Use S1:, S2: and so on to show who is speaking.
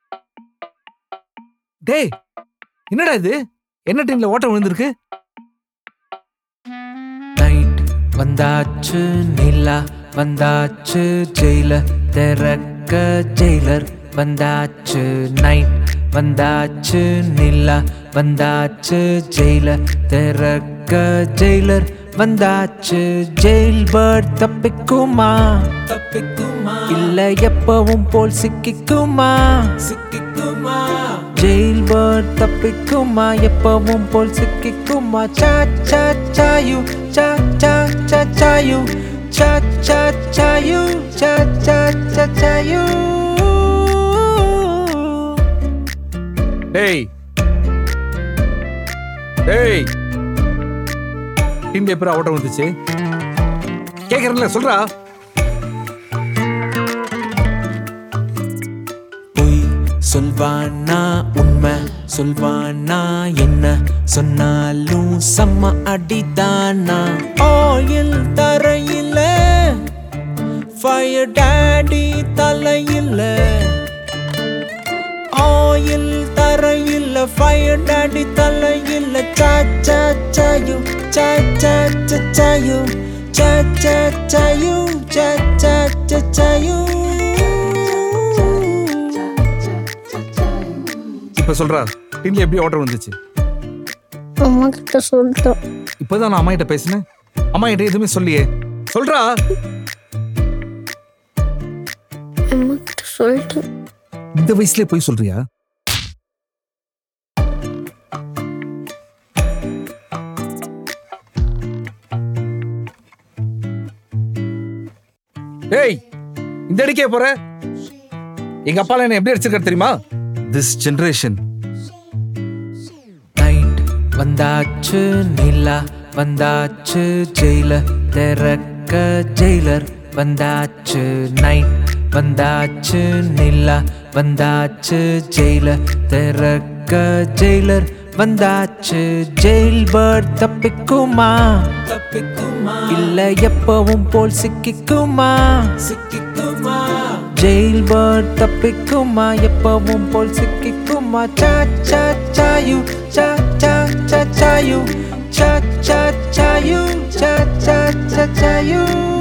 S1: டேய் என்னடா இது என்ன ட்ரெயின்ல ஓட்டம் விழுந்திருக்கு
S2: நைட் வந்தாச்சு நிலா வந்தாச்சு ஜெயில திறக்க ஜெயிலர் வந்தாச்சு நைட் வந்தாச்சு நிலா வந்தாச்சு ஜெயில திறக்க ஜெயிலர் வந்தாச்சு ஜெயில் பேர்ட் தப்பிக்குமா தப்பிக்குமா இல்ல எப்பவும் போல் சிக்கிக்குமா சிக்கிக்குமா ஜெயில் பேர்ட் தப்பிக்குமா எப்பவும் போல் சிக்கிக்குமா சா சா சாயு சா சா சா சாயு சா சா சாயு சா சா சா சாயு
S1: டேய் டேய் டீம்ல எப்பரா ஓட்டம் வந்துச்சு கேக்குறேன்ல சொல்றா
S2: பொய் சொல்வானா உண்மை சொல்வானா என்ன சொன்னாலும் செம்ம அடிதானா ஆயில் தரையில ஃபயர் டேடி தலையில ஆயில் தரையில ஃபயர் டேடி தலையில சா சா சாயு சா சா சா சாயு சா சா சாயு சா சா சா சாயு
S1: இப்ப சொல்றா டீம்ல எப்படி ஓட்டம் வந்துச்சு
S3: அம்மா கிட்ட சொல்லிட்டோம்
S1: இப்பதான் நான் அம்மா கிட்ட பேசினேன் அம்மா கிட்ட எதுவுமே சொல்லியே சொல்றா
S3: அம்மா கிட்ட சொல்லிட்டோம்
S1: இந்த வயசுலயே போய் சொல்றியா டேய் இந்த அடிக்கே போற எங்க அப்பால என்ன எப்படி அடிச்சிருக்காரு தெரியுமா திஸ் ஜெனரேஷன்
S2: நைட் வந்தாச்சு நிலா வந்தாச்சு ஜெயில திறக்க ஜெயிலர் வந்தாச்சு நைட் வந்தாச்சு நிலா வந்தாச்சு ஜெயில திறக்க ஜெயிலர் வந்தாச்சு ஜெயில் பேர்ட் தப்பிக்குமா தப்பிக்குமா இல்ல எப்பவும் போல் சிக்கிக்குமா சிக்கிக்குமா ஜெயில் பேர்ட் தப்பிக்குமா எப்பவும் போல் சிக்கிக்குமா சா சா சாயு சா சா சா சாயு சா சா சாயு சா சா சா சாயு